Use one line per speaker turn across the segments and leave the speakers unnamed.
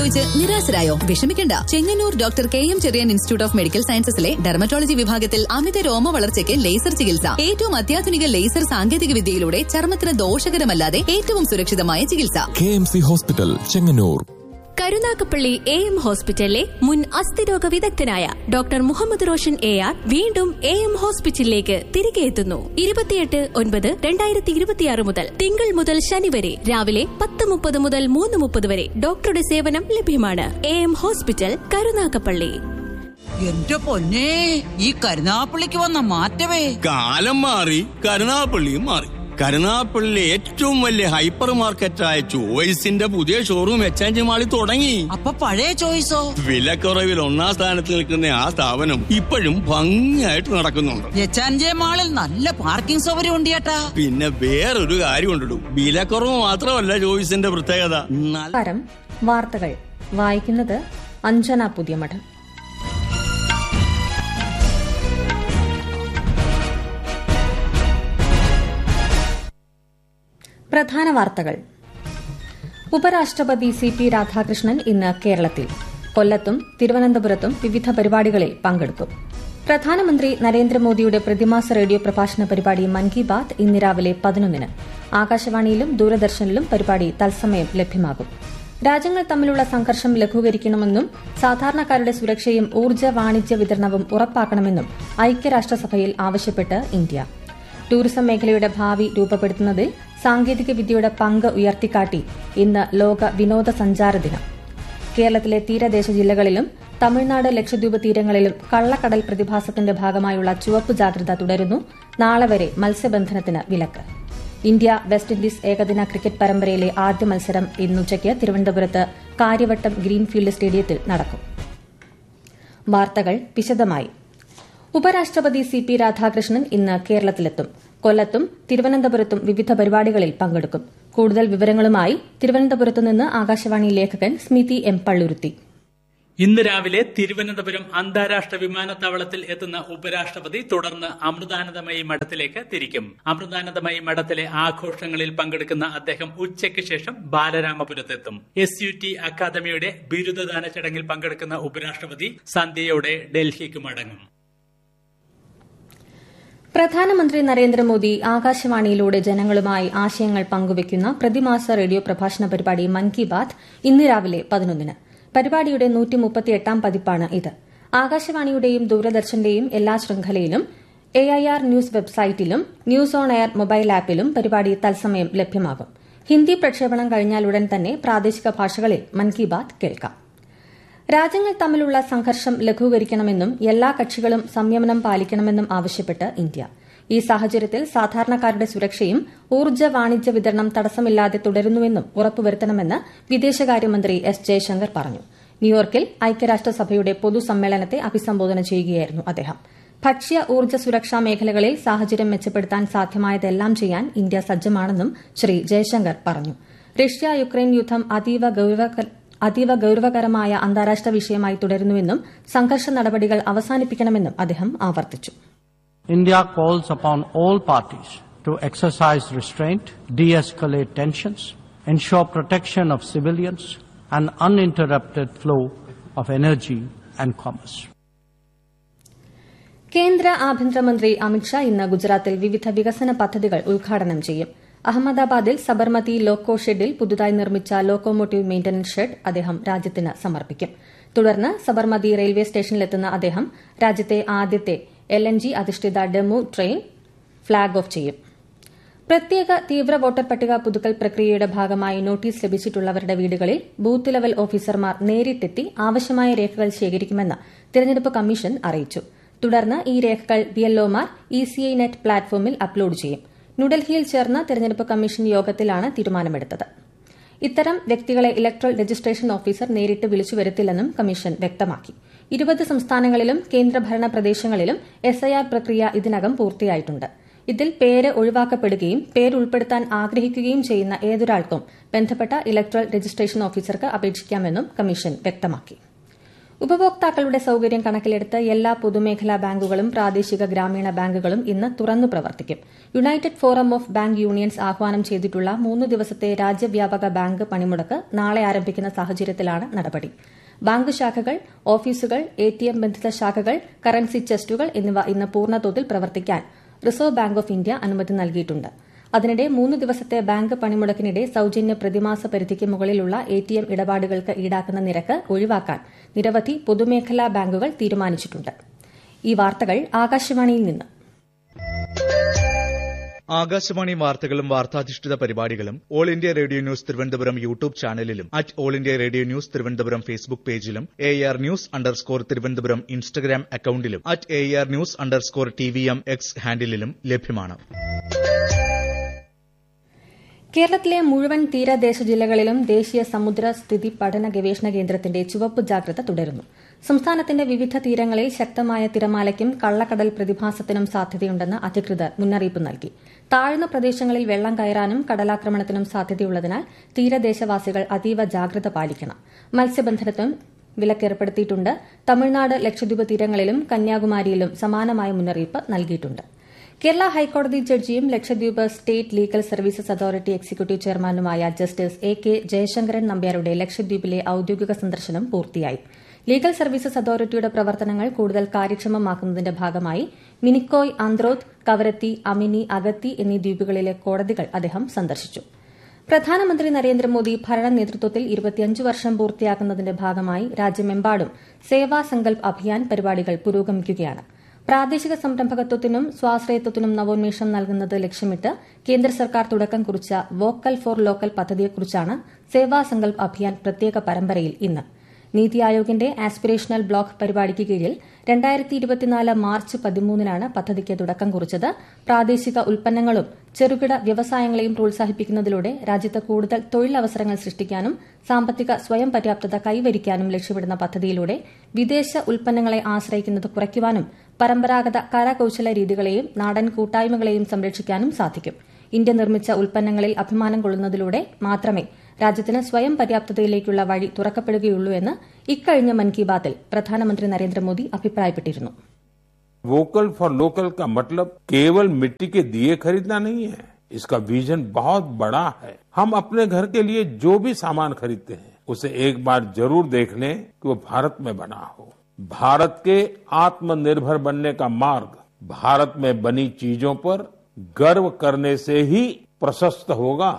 ചോദിച്ച് നിരാശരായോ വിഷമിക്കണ്ട Chengannur doctor K M Cherian institute of medical സയൻസസിലെ ഡെർമറ്റോളജി വിഭാഗത്തിൽ അമിത രോമ വളർച്ചയ്ക്ക് ലേസർ ചികിത്സ ഏറ്റവും അത്യാധുനിക ലേസർ സാങ്കേതിക വിദ്യയിലൂടെ ചർമ്മത്തിന് ദോഷകരമല്ലാതെ ഏറ്റവും സുരക്ഷിതമായ ചികിത്സ
K M C hospital Chengannur
Karunagappally A M ഹോസ്പിറ്റലിലെ മുൻ അസ്ഥിരോഗ വിദഗ്ധനായ doctor Muhammad Roshan A R വീണ്ടും എ എം ഹോസ്പിറ്റലിലേക്ക് തിരികെ എത്തുന്നു ഇരുപത്തിയെട്ട് ഒൻപത് രണ്ടായിരത്തി ഇരുപത്തിയാറ് മുതൽ തിങ്കൾ മുതൽ ശനി വരെ രാവിലെ പത്ത് മുപ്പത് മുതൽ മൂന്ന് മുപ്പത് വരെ ഡോക്ടറുടെ സേവനം ലഭ്യമാണ് എ എം ഹോസ്പിറ്റൽ കരുനാഗപ്പള്ളി
എന്റെ പൊന്നെ ഈ കരുനാപ്പള്ളിക്ക് വന്ന മാറ്റമേ
കാലം മാറി കരുനാപ്പള്ളിയും മാറി കരുനാപ്പള്ളിയിലെ ഏറ്റവും വലിയ ഹൈപ്പർ മാർക്കറ്റായ ചോയ്സിന്റെ പുതിയ ഷോറൂം എക്സ്ചേഞ്ച് മാളിൽ തുടങ്ങി
അപ്പൊ പഴയ ചോയ്സോ
വിലക്കുറവിൽ ഒന്നാം സ്ഥാനത്ത് നിൽക്കുന്ന ആ സ്ഥാപനം ഇപ്പോഴും ഭംഗിയായിട്ട് നടക്കുന്നുണ്ട്
എച്ചാൻജെ മാളിൽ നല്ല പാർക്കിംഗ് സൗകര്യം ഉണ്ട് ചേട്ടാ
പിന്നെ വേറൊരു കാര്യം ഉണ്ടിടും വിലക്കുറവ് മാത്രമല്ല ചോയ്സിന്റെ പ്രത്യേകത നല്ല
നമസ്കാരം വാർത്തകൾ വായിക്കുന്നത് അഞ്ജന പുതിയമഠം പ്രധാന വാർത്തകൾ ഉപരാഷ്ട്രപതി സി പി രാധാകൃഷ്ണൻ ഇന്ന് കേരളത്തിൽ കൊല്ലത്തും തിരുവനന്തപുരത്തും വിവിധ പരിപാടികളിൽ പങ്കെടുക്കും പ്രധാനമന്ത്രി നരേന്ദ്രമോദിയുടെ പ്രതിമാസ റേഡിയോ പ്രഭാഷണ പരിപാടി മൻ കി ബാത് ഇന്ന് രാവിലെ പതിനൊന്നിന് ആകാശവാണിയിലും ദൂരദർശനിലും പരിപാടി തത്സമയം ലഭ്യമാകും രാജ്യങ്ങൾ തമ്മിലുള്ള സംഘർഷം ലഘൂകരിക്കണമെന്നും സാധാരണക്കാരുടെ സുരക്ഷയും ഊർജ്ജ വാണിജ്യ വിതരണവും ഉറപ്പാക്കണമെന്നും ഐക്യരാഷ്ട്രസഭയിൽ ആവശ്യപ്പെട്ട് ഇന്ത്യ ടൂറിസം മേഖലയുടെ ഭാവി രൂപപ്പെടുത്തുന്നതിൽ സാങ്കേതിക വിദ്യയുടെ പങ്ക് ഉയർത്തിക്കാട്ടി ഇന്ന് ലോക വിനോദസഞ്ചാര ദിനം കേരളത്തിലെ തീരദേശ ജില്ലകളിലും തമിഴ്നാട് ലക്ഷദ്വീപ് തീരങ്ങളിലും കള്ളക്കടൽ പ്രതിഭാസത്തിന്റെ ഭാഗമായുള്ള ചുവപ്പ് ജാഗ്രത തുടരുന്നു നാളെ വരെ മത്സ്യബന്ധനത്തിന് വിലക്ക് ഇന്ത്യ വെസ്റ്റ് ഇൻഡീസ് ഏകദിന ക്രിക്കറ്റ് പരമ്പരയിലെ ആദ്യ മത്സരം ഇന്നുച്ചയ്ക്ക് തിരുവനന്തപുരത്ത് കാര്യവട്ടം ഗ്രീൻഫീൽഡ് സ്റ്റേഡിയത്തിൽ നടക്കും വാർത്തകൾ വിശദമായി ഉപരാഷ്ട്രപതി സി പി രാധാകൃഷ്ണൻ ഇന്ന് കേരളത്തിലെത്തും കൊല്ലത്തും തിരുവനന്തപുരത്തും വിവിധ പരിപാടികളിൽ പങ്കെടുക്കും കൂടുതൽ വിവരങ്ങളുമായി തിരുവനന്തപുരത്ത് നിന്ന് ആകാശവാണി ലേഖകൻ സ്മിതി എം പള്ളുരുത്തി
ഇന്ന് രാവിലെ തിരുവനന്തപുരം അന്താരാഷ്ട്ര വിമാനത്താവളത്തിൽ എത്തുന്ന ഉപരാഷ്ട്രപതി തുടർന്ന് അമൃതാനന്ദമയി മഠത്തിലേക്ക് തിരിക്കും അമൃതാനന്ദമയി മഠത്തിലെ ആഘോഷങ്ങളിൽ പങ്കെടുക്കുന്ന അദ്ദേഹം ഉച്ചയ്ക്ക് ശേഷം ബാലരാമപുരത്തെത്തും എസ് യു ടി അക്കാദമിയുടെ ബിരുദദാന ചടങ്ങിൽ പങ്കെടുക്കുന്ന ഉപരാഷ്ട്രപതി സന്ധ്യയോടെ ഡൽഹിക്ക് മടങ്ങും
പ്രധാനമന്ത്രി നരേന്ദ്രമോദി ആകാശവാണിയിലൂടെ ജനങ്ങളുമായി ആശയങ്ങൾ പങ്കുവയ്ക്കുന്ന പ്രതിമാസ റേഡിയോ പ്രഭാഷണ പരിപാടി മൻ കി ബാത് ഇന്ന് രാവിലെ പതിനൊന്നിന് പരിപാടിയുടെ നൂറ്റിമുപ്പത്തിയെട്ടാം പതിപ്പാണ് ഇത് ആകാശവാണിയുടെയും ദൂരദർശന്റെയും എല്ലാ ശൃംഖലയിലും എ ഐ ആർ ന്യൂസ് വെബ്സൈറ്റിലും ന്യൂസ് ഓൺ എയർ മൊബൈൽ ആപ്പിലും പരിപാടി തത്സമയം ലഭ്യമാകും ഹിന്ദി പ്രക്ഷേപണം കഴിഞ്ഞാലുടൻ തന്നെ പ്രാദേശിക ഭാഷകളിൽ മൻ കി ബാത് കേൾക്കാം രാജ്യങ്ങൾ തമ്മിലുള്ള സംഘർഷം ലഘൂകരിക്കണമെന്നും എല്ലാ കക്ഷികളും സംയമനം പാലിക്കണമെന്നും ആവശ്യപ്പെട്ട് ഇന്ത്യ ഈ സാഹചര്യത്തിൽ സാധാരണക്കാരുടെ സുരക്ഷയും ഊർജ്ജ വാണിജ്യ വിതരണം തടസ്സമില്ലാതെ തുടരുന്നുവെന്നും ഉറപ്പുവരുത്തണമെന്ന് വിദേശകാര്യമന്ത്രി എസ് ജയശങ്കർ പറഞ്ഞു ന്യൂയോർക്കിൽ ഐക്യരാഷ്ട്രസഭയുടെ പൊതുസമ്മേളനത്തെ അഭിസംബോധന ചെയ്യുകയായിരുന്നു അദ്ദേഹം ഭക്ഷ്യ ഊർജ്ജ സുരക്ഷാ മേഖലകളിൽ സാഹചര്യം മെച്ചപ്പെടുത്താൻ സാധ്യമായതെല്ലാം ചെയ്യാൻ ഇന്ത്യ സജ്ജമാണെന്നും ശ്രീ ജയശങ്കർ പറഞ്ഞു റഷ്യ യുക്രൈൻ യുദ്ധം അതീവ ഗൌരവ അതീവ ഗൌരവകരമായ അന്താരാഷ്ട്ര വിഷയമായി തുടരുന്നുവെന്നും സംഘർഷ നടപടികൾ അവസാനിപ്പിക്കണമെന്നും അദ്ദേഹം ആവർത്തിച്ചു
India calls upon all parties to exercise restraint, de-escalate tensions, ensure protection of civilians and uninterrupted flow of energy and commerce.
കേന്ദ്ര ആഭ്യന്തരമന്ത്രി അമിത്ഷാ ഇന്ന് ഗുജറാത്തിൽ വിവിധ വികസന പദ്ധതികൾ ഉദ്ഘാടനം ചെയ്യും അഹമ്മദാബാദിൽ സബർമതി ലോക്കോ ഷെഡിൽ പുതുതായി നിർമ്മിച്ച ലോക്കോമോട്ടീവ് മെയിന്റനൻസ് ഷെഡ് അദ്ദേഹം രാജ്യത്തിന് സമർപ്പിക്കും തുടർന്ന് സബർമതി റെയിൽവേ സ്റ്റേഷനിലെത്തുന്ന അദ്ദേഹം രാജ്യത്തെ ആദ്യത്തെ എൽ എൻ ജി അധിഷ്ഠിത ഡെമു ട്രെയിൻ ഫ്ളാഗ് ഓഫ് ചെയ്യും പ്രത്യേക തീവ്ര വോട്ടർ പട്ടിക പുതുക്കൽ പ്രക്രിയയുടെ ഭാഗമായി നോട്ടീസ് ലഭിച്ചിട്ടുള്ളവരുടെ വീടുകളിൽ ബൂത്ത് ലെവൽ ഓഫീസർമാർ നേരിട്ടെത്തി ആവശ്യമായ രേഖകൾ ശേഖരിക്കുമെന്ന് തിരഞ്ഞെടുപ്പ് കമ്മീഷൻ അറിയിച്ചു തുടർന്ന് ഈ രേഖകൾ ബിഎൽഒമാർ ഇ സി ഐ നെറ്റ് പ്ലാറ്റ്ഫോമിൽ അപ്ലോഡ് ചെയ്യും ന്യൂഡൽഹിയിൽ ചേർന്ന തിരഞ്ഞെടുപ്പ് കമ്മീഷൻ യോഗത്തിലാണ് തീരുമാനമെടുത്തത് ഇത്തരം വ്യക്തികളെ ഇലക്ട്രൽ രജിസ്ട്രേഷൻ ഓഫീസർ നേരിട്ട് വിളിച്ചു വരുത്തില്ലെന്നും കമ്മീഷൻ വ്യക്തമാക്കി ഇരുപത് സംസ്ഥാനങ്ങളിലും കേന്ദ്രഭരണ പ്രദേശങ്ങളിലും എസ്ഐആർ പ്രക്രിയ ഇതിനകം പൂർത്തിയായിട്ടുണ്ട് ഇതിൽ പേര് ഒഴിവാക്കപ്പെടുകയും പേര് ഉൾപ്പെടുത്താൻ ആഗ്രഹിക്കുകയും ചെയ്യുന്ന ഏതൊരാൾക്കും ബന്ധപ്പെട്ട ഇലക്ട്രൽ രജിസ്ട്രേഷൻ ഓഫീസർക്ക് അപേക്ഷിക്കാമെന്നും കമ്മീഷൻ വ്യക്തമാക്കി ഉപഭോക്താക്കളുടെ സൌകര്യം കണക്കിലെടുത്ത് എല്ലാ പൊതുമേഖലാ ബാങ്കുകളും പ്രാദേശിക ഗ്രാമീണ ബാങ്കുകളും ഇന്ന് തുറന്നു പ്രവർത്തിക്കും united forum of bank unions ആഹ്വാനം ചെയ്തിട്ടുള്ള മൂന്ന് ദിവസത്തെ രാജ്യവ്യാപക ബാങ്ക് പണിമുടക്ക് നാളെ ആരംഭിക്കുന്ന സാഹചര്യത്തിലാണ് നടപടി ബാങ്ക് ശാഖകൾ ഓഫീസുകൾ എടിഎം ബന്ധിത ശാഖകൾ കറൻസി ചെസ്റ്റുകൾ എന്നിവ ഇന്ന് പൂർണ്ണതോതിൽ പ്രവർത്തിക്കാൻ റിസർവ് ബാങ്ക് ഓഫ് ഇന്ത്യ അനുമതി നൽകിയിട്ടുണ്ട് അതിനിടെ മൂന്ന് ദിവസത്തെ ബാങ്ക് പണിമുടക്കിനിടെ സൌജന്യ പ്രതിമാസ പരിധിക്ക് മുകളിലുള്ള എടിഎം ഇടപാടുകൾക്ക് ഈടാക്കുന്ന നിരക്ക് ഒഴിവാക്കാൻ നിരവധി പൊതുമേഖലാ ബാങ്കുകൾ തീരുമാനിച്ചിട്ടുണ്ട് ഈ വാർത്തകൾ ആകാശവാണിയിൽ നിന്ന്
ആകാശവാണി വാർത്തകളും വാർത്താധിഷ്ഠിത പരിപാടികളും all India radio news Thiruvananthapuram YouTube ചാനലിലും at all India radio news Thiruvananthapuram Facebook പേജിലും A R news underscore Thiruvananthapuram Instagram അക്കൌണ്ടിലും at A R news underscore T V M X ഹാൻഡിലും ലഭ്യമാണ്
കേരളത്തിലെ മുഴുവൻ തീരദേശ ജില്ലകളിലും ദേശീയ സമുദ്ര സ്ഥിതി പഠന ഗവേഷണ കേന്ദ്രത്തിന്റെ ചുവപ്പ് ജാഗ്രത തുടരുന്നു സംസ്ഥാനത്തിന്റെ വിവിധ തീരങ്ങളിൽ ശക്തമായ തിരമാലയ്ക്കും കള്ളക്കടൽ പ്രതിഭാസത്തിനും സാധ്യതയുണ്ടെന്ന് അധികൃതർ മുന്നറിയിപ്പ് നൽകി താഴ്ന്ന പ്രദേശങ്ങളിൽ വെള്ളം കയറാനും കടലാക്രമണത്തിനും സാധ്യതയുള്ളതിനാൽ തീരദേശവാസികൾ അതീവ ജാഗ്രത പാലിക്കണം മത്സ്യബന്ധനത്തിനും വിലക്കേർപ്പെടുത്തിയിട്ടുണ്ട് തമിഴ്നാട് ലക്ഷദ്വീപ് തീരങ്ങളിലും കന്യാകുമാരിയിലും സമാനമായ മുന്നറിയിപ്പ് നൽകിയിട്ടുണ്ട് കേരള ഹൈക്കോടതി ജഡ്ജിയും Lakshadweep state legal services authority executive ചെയർമാനുമായ ജസ്റ്റിസ് എ കെ ജയശങ്കരൻ നമ്പ്യാരുടെ ലക്ഷദ്വീപിലെ ഔദ്യോഗിക സന്ദർശനം പൂർത്തിയായി ലീഗൽ സർവീസസ് അതോറിറ്റിയുടെ പ്രവർത്തനങ്ങൾ കൂടുതൽ കാര്യക്ഷമമാക്കുന്നതിന്റെ ഭാഗമായി മിനിക്കോയ് ആന്ത്രോത്ത് കവരത്തി അമിനി അഗത്തി എന്നീ ദ്വീപുകളിലെ കോടതികൾ അദ്ദേഹം സന്ദർശിച്ചു പ്രധാനമന്ത്രി നരേന്ദ്രമോദി ഭരണ നേതൃത്വത്തിൽ ഇരുപത്തിയഞ്ച് വർഷം പൂർത്തിയാക്കുന്നതിന്റെ ഭാഗമായി രാജ്യമെമ്പാടും സേവാ സങ്കൽപ് അഭിയാൻ പരിപാടികൾ പുരോഗമിക്കുകയാണ് പ്രാദേശിക സംരംഭകത്വത്തിനും സ്വാശ്രയത്വത്തിനും നവോന്മേഷം നൽകുന്നത് ലക്ഷ്യമിട്ട് കേന്ദ്ര സർക്കാർ തുടക്കം കുറിച്ച വോക്കൽ ഫോർ ലോക്കൽ പദ്ധതിയെക്കുറിച്ചാണ് സേവാ സങ്കൽപ് അഭിയാൻ പ്രത്യേക പരമ്പരയിൽ ഇന്ന് നീതി ആയോഗിന്റെ ആസ്പിരേഷണൽ ബ്ലോക്ക് പരിപാടിക്ക് കീഴിൽ രണ്ടായിരത്തി ഇരുപത്തിനാല് മാർച്ച് പതിമൂന്നിനാണ് പദ്ധതിക്ക് തുടക്കം കുറിച്ചത് പ്രാദേശിക ഉൽപ്പന്നങ്ങളും ചെറുകിട വ്യവസായങ്ങളെയും പ്രോത്സാഹിപ്പിക്കുന്നതിലൂടെ രാജ്യത്ത് കൂടുതൽ തൊഴിലവസരങ്ങൾ സൃഷ്ടിക്കാനും സാമ്പത്തിക സ്വയം പര്യാപ്തത കൈവരിക്കാനും ലക്ഷ്യമിടുന്ന പദ്ധതിയിലൂടെ വിദേശ ഉൽപ്പന്നങ്ങളെ ആശ്രയിക്കുന്നത് കുറയ്ക്കുവാനും പരമ്പരാഗത കരകൌശല രീതികളെയും നാടൻ കൂട്ടായ്മകളെയും സംരക്ഷിക്കാനും സാധിക്കും ഇന്ത്യ നിർമ്മിച്ച ഉൽപ്പന്നങ്ങളിൽ അഭിമാനം കൊള്ളുന്നതിലൂടെ മാത്രമേ രാജ്യത്തിന് സ്വയം പര്യാപ്തതയിലേക്കുള്ള വഴി തുറക്കപ്പെടുകയുള്ളൂ എന്ന് ഇക്കഴിഞ്ഞ മൻ കി ബാത്തിൽ പ്രധാനമന്ത്രി നരേന്ദ്രമോദി അഭിപ്രായപ്പെട്ടിരുന്നു
वोकल फॉर लोकल का मतलब केवल मिट्टी के दिए खरीदना नहीं है इसका विजन बहुत बड़ा है हम अपने घर के लिए जो भी सामान खरीदते हैं उसे एक बार जरूर देख लें कि वो भारत में बना हो भारत के आत्मनिर्भर बनने का मार्ग भारत में बनी चीजों पर गर्व करने से ही प्रशस्त होगा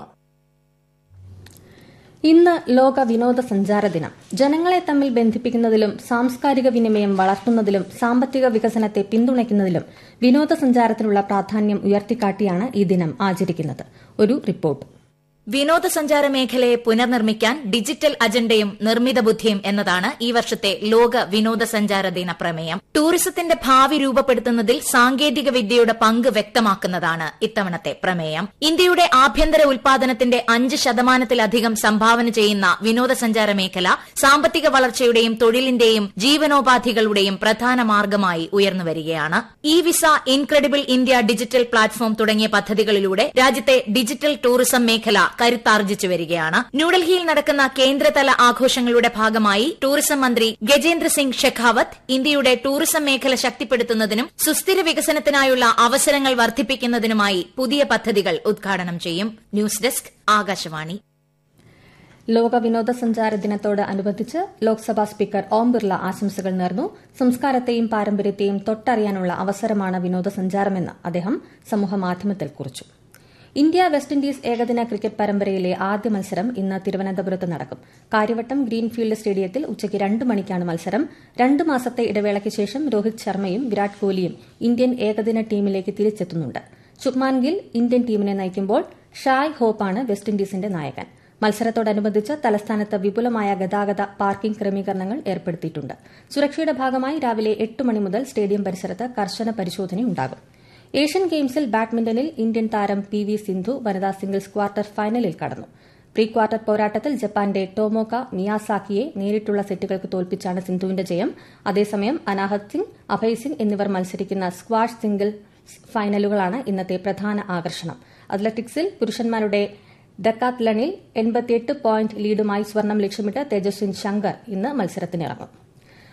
ഇന്ന് ലോക വിനോദസഞ്ചാര ദിനം ജനങ്ങളെ തമ്മിൽ ബന്ധിപ്പിക്കുന്നതിലും സാംസ്കാരിക വിനിമയം വളർത്തുന്നതിലും സാമ്പത്തിക വികസനത്തെ പിന്തുണയ്ക്കുന്നതിലും വിനോദസഞ്ചാരത്തിനുള്ള പ്രാധാന്യം ഉയർത്തിക്കാട്ടിയാണ് ഈ ദിനം ആചരിക്കുന്നത് ഒരു റിപ്പോർട്ട്
വിനോദസഞ്ചാര മേഖലയെ പുനർനിർമ്മിക്കാൻ ഡിജിറ്റൽ അജണ്ടയും നിർമ്മിത ബുദ്ധിയും എന്നതാണ് ഈ വർഷത്തെ ലോക വിനോദസഞ്ചാര ദിന പ്രമേയം ടൂറിസത്തിന്റെ ഭാവി രൂപപ്പെടുത്തുന്നതിൽ സാങ്കേതിക വിദ്യയുടെ പങ്ക് വ്യക്തമാക്കുന്നതാണ് ഇത്തവണത്തെ പ്രമേയം ഇന്ത്യയുടെ ആഭ്യന്തര ഉൽപാദനത്തിന്റെ അഞ്ച് ശതമാനത്തിലധികം സംഭാവന ചെയ്യുന്ന വിനോദസഞ്ചാര മേഖല സാമ്പത്തിക വളർച്ചയുടെയും തൊഴിലിന്റെയും ജീവനോപാധികളുടെയും പ്രധാന മാർഗമായി ഉയർന്നുവരികയാണ് E visa Incredible India digital platform തുടങ്ങിയ പദ്ധതികളിലൂടെ രാജ്യത്തെ ഡിജിറ്റൽ ടൂറിസം മേഖല കരുത്താർജിച്ചു വരികയാണ് ന്യൂഡൽഹിയിൽ നടക്കുന്ന കേന്ദ്രതല ആഘോഷങ്ങളുടെ ഭാഗമായി ടൂറിസം മന്ത്രി ഗജേന്ദ്ര സിംഗ് ഷെഖാവത്ത് ഇന്ത്യയുടെ ടൂറിസം മേഖല ശക്തിപ്പെടുത്തുന്നതിനും സുസ്ഥിര വികസനത്തിനായുള്ള അവസരങ്ങൾ വർദ്ധിപ്പിക്കുന്നതിനുമായി പുതിയ പദ്ധതികൾ ഉദ്ഘാടനം ചെയ്യും ന്യൂസ് ഡെസ്ക് ആകാശവാണി
ലോക വിനോദസഞ്ചാര ദിനത്തോട് അനുബന്ധിച്ച് ലോക്സഭാ സ്പീക്കർ ഓം ബിർള ആശംസകൾ നേർന്നു സംസ്കാരത്തെയും പാരമ്പര്യത്തെയും തൊട്ടറിയാനുള്ള അവസരമാണ് വിനോദസഞ്ചാരമെന്ന് അദ്ദേഹം സമൂഹമാധ്യമത്തിൽ കുറിച്ചു ഇന്ത്യ വെസ്റ്റ് ഇൻഡീസ് ഏകദിന ക്രിക്കറ്റ് പരമ്പരയിലെ ആദ്യ മത്സരം ഇന്ന് തിരുവനന്തപുരത്ത് നടക്കും കാര്യവട്ടം ഗ്രീൻഫീൽഡ് സ്റ്റേഡിയത്തിൽ ഉച്ചയ്ക്ക് രണ്ട് മണിക്കാണ് മത്സരം രണ്ട് മാസത്തെ ഇടവേളയ്ക്ക് ശേഷം രോഹിത് ശർമ്മയും വിരാട് കോഹ്ലിയും ഇന്ത്യൻ ഏകദിന ടീമിലേക്ക് തിരിച്ചെത്തുന്നുണ്ട് ശുഭ്മാൻ ഗിൽ ഇന്ത്യൻ ടീമിനെ നയിക്കുമ്പോൾ ഷായ് ഹോപ്പാണ് വെസ്റ്റ് ഇൻഡീസിന്റെ നായകൻ മത്സരത്തോടനുബന്ധിച്ച് തലസ്ഥാനത്ത് വിപുലമായ ഗതാഗത പാർക്കിംഗ് ക്രമീകരണങ്ങൾ ഏർപ്പെടുത്തിയിട്ടുണ്ട് സുരക്ഷയുടെ ഭാഗമായി രാവിലെ എട്ട് മണി മുതൽ സ്റ്റേഡിയം പരിസരത്ത് കർശന പരിശോധനയുണ്ടാകും ഏഷ്യൻ ഗെയിംസിൽ ബാഡ്മിന്റണിൽ ഇന്ത്യൻ താരം പി വി സിന്ധു വനിതാ സിംഗിൾസ് ക്വാർട്ടർ ഫൈനലിൽ കടന്നു പ്രീ ക്വാർട്ടർ പോരാട്ടത്തിൽ ജപ്പാന്റെ ടോമോക മിയാസാക്കിയെ നേരിട്ടുള്ള സെറ്റുകൾക്ക് തോൽപ്പിച്ചാണ് സിന്ധുവിന്റെ ജയം അതേസമയം അനാഹത് സിംഗ് അഭയ് സിംഗ് എന്നിവർ മത്സരിക്കുന്ന സ്ക്വാഷ് സിംഗിൾ ഫൈനലുകളാണ് ഇന്നത്തെ പ്രധാന ആകർഷണം അത്ലറ്റിക്സിൽ പുരുഷന്മാരുടെ ഡക്കാത്ലണിൽ എൺപത്തിയെട്ട് പോയിന്റ് ലീഡുമായി സ്വർണം ലക്ഷ്യമിട്ട് തേജസ്വിൻ ശങ്കർ ഇന്ന് മത്സരത്തിനിറങ്ങും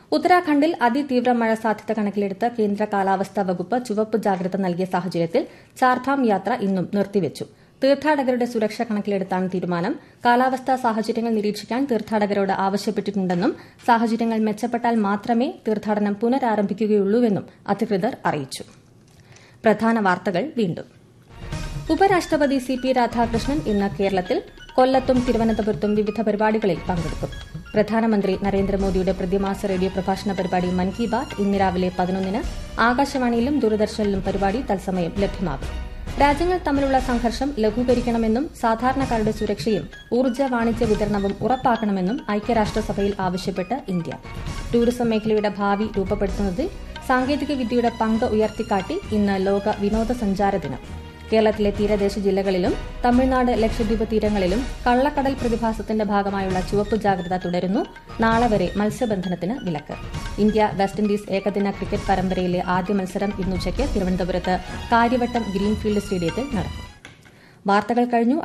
ഉത്തരാഖണ്ഡിൽ അതിതീവ്ര മഴ സാധ്യത കണക്കിലെടുത്ത് കേന്ദ്ര കാലാവസ്ഥാ വകുപ്പ് ചുവപ്പ് ജാഗ്രത നൽകിയ സാഹചര്യത്തിൽ ചാർധാം യാത്ര ഇന്നും നിർത്തിവച്ചു തീർത്ഥാടകരുടെ സുരക്ഷ കണക്കിലെടുത്താണ് തീരുമാനം കാലാവസ്ഥാ സാഹചര്യങ്ങൾ നിരീക്ഷിക്കാൻ തീർത്ഥാടകരോട് ആവശ്യപ്പെട്ടിട്ടുണ്ടെന്നും സാഹചര്യങ്ങൾ മെച്ചപ്പെട്ടാൽ മാത്രമേ തീർത്ഥാടനം പുനരാരംഭിക്കുകയുള്ളൂവെന്നും അധികൃതർ അറിയിച്ചു പ്രധാന വാർത്തകൾ വീണ്ടും ഉപരാഷ്ട്രപതി സി പി രാധാകൃഷ്ണൻ ഇന്ന് കേരളത്തിൽ കൊല്ലത്തും തിരുവനന്തപുരത്തും വിവിധ പരിപാടികളിൽ പങ്കെടുക്കും പ്രധാനമന്ത്രി നരേന്ദ്രമോദിയുടെ പ്രതിമാസ റേഡിയോ പ്രഭാഷണ പരിപാടി മൻ കി ബാത് ഇന്ന് രാവിലെ പതിനൊന്നിന് ആകാശവാണിയിലും ദൂരദർശനിലും പരിപാടി തത്സമയം ലഭ്യമാകും രാജ്യങ്ങൾ തമ്മിലുള്ള സംഘർഷം ലഘൂകരിക്കണമെന്നും സാധാരണക്കാരുടെ സുരക്ഷയും ഊർജ്ജ വാണിജ്യ വിതരണവും ഉറപ്പാക്കണമെന്നും ഐക്യരാഷ്ട്രസഭയിൽ ആവശ്യപ്പെട്ട് ഇന്ത്യ ടൂറിസം മേഖലയുടെ ഭാവി രൂപപ്പെടുത്തുന്നതിൽ സാങ്കേതിക വിദ്യയുടെ പങ്ക് ഉയർത്തിക്കാട്ടി ഇന്ന് ലോക വിനോദസഞ്ചാര ദിനം കേരളത്തിലെ തീരദേശ ജില്ലകളിലും തമിഴ്നാട് ലക്ഷദ്വീപ് തീരങ്ങളിലും കള്ളക്കടൽ പ്രതിഭാസത്തിന്റെ ഭാഗമായുള്ള ചുവപ്പ് ജാഗ്രത തുടരുന്നു നാളെ വരെ മത്സ്യബന്ധനത്തിന് വിലക്ക് ഇന്ത്യ വെസ്റ്റ് ഇൻഡീസ് ഏകദിന ക്രിക്കറ്റ് പരമ്പരയിലെ ആദ്യ മത്സരം ഇന്നുച്ചയ്ക്ക് തിരുവനന്തപുരത്ത് കാര്യവട്ടം ഗ്രീൻഫീൽഡ് സ്റ്റേഡിയത്തിൽ നടക്കും വാർത്തകൾ കഴിഞ്ഞു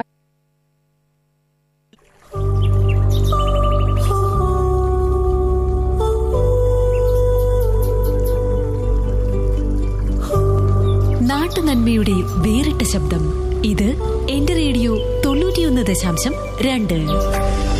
നാട്ടുനന്മയുടെ വേറിട്ട ശബ്ദം ഇത് എന്റെ റേഡിയോ തൊണ്ണൂറ്റിയൊന്ന് ദശാംശം രണ്ട്